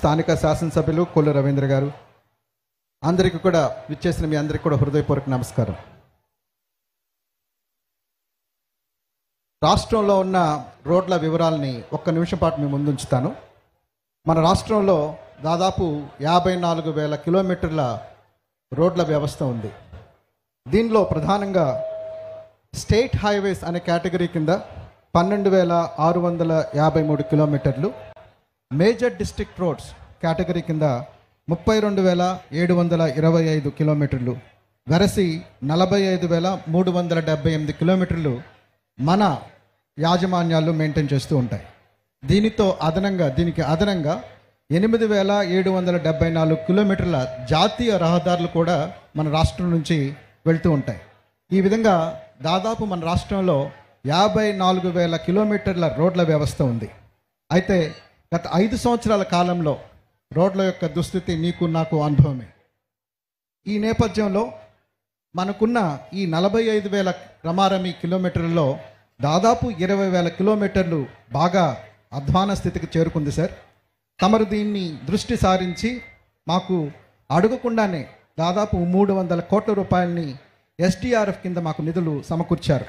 స్థానిక శాసనసభ్యులు కొల్లు రవీంద్ర గారు అందరికీ కూడా విచ్చేసిన మీ అందరికీ కూడా హృదయపూర్వక నమస్కారం రాష్ట్రంలో ఉన్న రోడ్ల వివరాలని ఒక్క నిమిషం పాటు మీ ముందుంచుతాను మన రాష్ట్రంలో దాదాపు యాభై నాలుగు వేల కిలోమీటర్ల రోడ్ల వ్యవస్థ ఉంది దీనిలో ప్రధానంగా స్టేట్ హైవేస్ అనే కేటగిరీ కింద పన్నెండు వేల ఆరు వందల యాభై మూడు కిలోమీటర్లు మేజర్ డిస్ట్రిక్ట్ రోడ్స్ కేటగిరీ కింద ముప్పై రెండు వేల ఏడు వందల ఇరవై ఐదు కిలోమీటర్లు వెరసి నలభై ఐదు వేల మూడు వందల డెబ్బై ఎనిమిది కిలోమీటర్లు మన యాజమాన్యాలు మెయింటైన్ చేస్తూ ఉంటాయి దీనితో అదనంగా దీనికి అదనంగా ఎనిమిది వేల ఏడు వందల డెబ్బై నాలుగు కిలోమీటర్ల జాతీయ రహదారులు కూడా మన రాష్ట్రం నుంచి వెళ్తూ ఉంటాయి ఈ విధంగా దాదాపు మన రాష్ట్రంలో యాభై నాలుగు వేల కిలోమీటర్ల రోడ్ల వ్యవస్థ ఉంది అయితే గత ఐదు సంవత్సరాల కాలంలో రోడ్ల యొక్క దుస్థితి నీకు నాకు అనుభవమే ఈ నేపథ్యంలో మనకున్న ఈ నలభై ఐదు వేల రమారమి కిలోమీటర్లలో దాదాపు ఇరవై వేల కిలోమీటర్లు బాగా అధ్వాన స్థితికి చేరుకుంది సార్ తమరు దీన్ని దృష్టి సారించి మాకు అడగకుండానే దాదాపు మూడు వందల కోట్ల రూపాయలని ఎస్డిఆర్ఎఫ్ కింద మాకు నిధులు సమకూర్చారు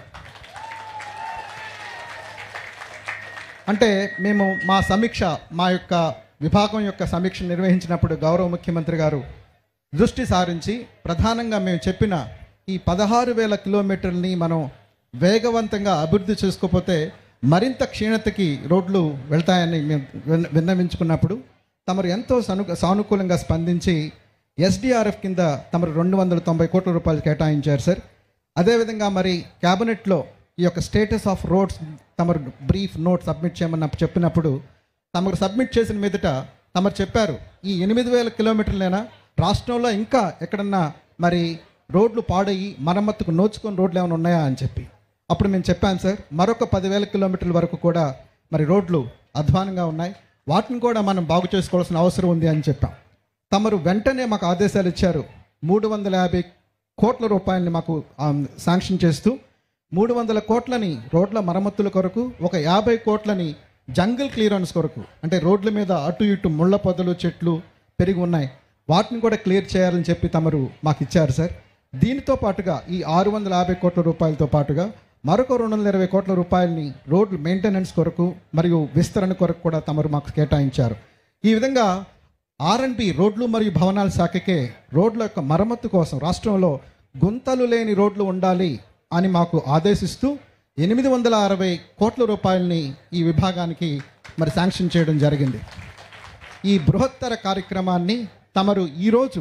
అంటే మేము మా సమీక్ష మా యొక్క విభాగం యొక్క సమీక్ష నిర్వహించినప్పుడు గౌరవ ముఖ్యమంత్రి గారు దృష్టి సారించి ప్రధానంగా మేము చెప్పిన ఈ పదహారు వేల కిలోమీటర్ని మనం వేగవంతంగా అభివృద్ధి చేసుకోకపోతే మరింత క్షీణతకి రోడ్లు వెళ్తాయని మేము విన్న- విన్నవించుకున్నప్పుడు తమరు ఎంతో సను సానుకూలంగా స్పందించి ఎస్డిఆర్ఎఫ్ కింద తమరు రెండు వందల తొంభై కోట్ల రూపాయలు కేటాయించారు సార్ అదేవిధంగా మరి క్యాబినెట్లో ఈ యొక్క స్టేటస్ ఆఫ్ రోడ్స్ తమరు బ్రీఫ్ నోట్ సబ్మిట్ చేయమన్న చెప్పినప్పుడు తమరు సబ్మిట్ చేసిన మీదట తమరు చెప్పారు ఈ ఎనిమిది వేల కిలోమీటర్లైనా రాష్ట్రంలో ఇంకా ఎక్కడన్నా మరి రోడ్లు పాడయి మరమ్మతుకు నోచుకొని రోడ్లు ఏమైనా ఉన్నాయా అని చెప్పి అప్పుడు మేము చెప్పాను సార్ మరొక పదివేల కిలోమీటర్ల వరకు కూడా మరి రోడ్లు అధ్వానంగా ఉన్నాయి వాటిని కూడా మనం బాగు చేసుకోవాల్సిన అవసరం ఉంది అని చెప్పాం తమరు వెంటనే మాకు ఆదేశాలు ఇచ్చారు మూడు వందల యాభై కోట్ల రూపాయలని మాకు ఆ, శాంక్షన్ చేస్తూ మూడు వందల కోట్లని రోడ్ల మరమ్మతుల కొరకు ఒక యాభై కోట్లని జంగిల్ క్లియరెన్స్ కొరకు అంటే రోడ్ల మీద అటు ఇటు ముళ్ళ పొదలు చెట్లు పెరిగి ఉన్నాయి వాటిని కూడా క్లియర్ చేయాలని చెప్పి తమరు మాకు ఇచ్చారు సార్ దీనితో పాటుగా ఈ ఆరు వందల యాభై కోట్ల రూపాయలతో పాటుగా మరొక రెండు వందల ఇరవై కోట్ల రూపాయలని రోడ్లు మెయింటెనెన్స్ కొరకు మరియు విస్తరణ కొరకు కూడా తమరు మాకు కేటాయించారు ఈ విధంగా ఆర్ఎండ్బి రోడ్లు మరియు భవనాల శాఖకే రోడ్ల యొక్క మరమ్మతు కోసం రాష్ట్రంలో గుంతలు లేని రోడ్లు ఉండాలి అని మాకు ఆదేశిస్తూ ఎనిమిది వందల అరవై కోట్ల రూపాయలని ఈ విభాగానికి మరి శాంక్షన్ చేయడం జరిగింది ఈ బృహత్తర కార్యక్రమాన్ని తమరు ఈరోజు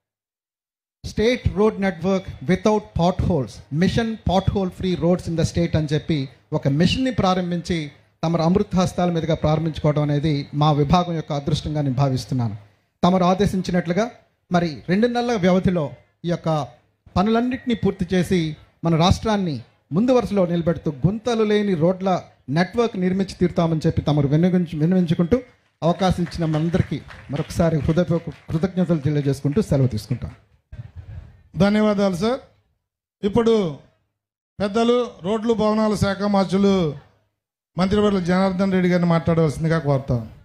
state road network without potholes mission pothole free roads in the state అని చెప్పి ఒక మిషన్ని ప్రారంభించి తమరు అమృత హస్తాల మీదుగా ప్రారంభించుకోవడం అనేది మా విభాగం యొక్క అదృష్టంగా నేను భావిస్తున్నాను తమరు ఆదేశించినట్లుగా మరి రెండు నెలల వ్యవధిలో ఈ యొక్క పనులన్నింటినీ పూర్తి చేసి మన రాష్ట్రాన్ని ముందు వరుసలో నిలబెడుతూ గుంతలు లేని రోడ్ల నెట్వర్క్ నిర్మించి తీరుతామని చెప్పి తమరు విన్నవించు విన్నవించుకుంటూ అవకాశం ఇచ్చిన మనందరికీ మరొకసారి హృదయపూర్వక కృతజ్ఞతలు తెలియజేసుకుంటూ సెలవు తీసుకుంటాం ధన్యవాదాలు సార్ ఇప్పుడు పెద్దలు రోడ్లు భవనాల శాఖ మార్చులు మంత్రివర్యులు జనార్దన్ రెడ్డి గారిని మాట్లాడవలసిందిగా కోరుతాను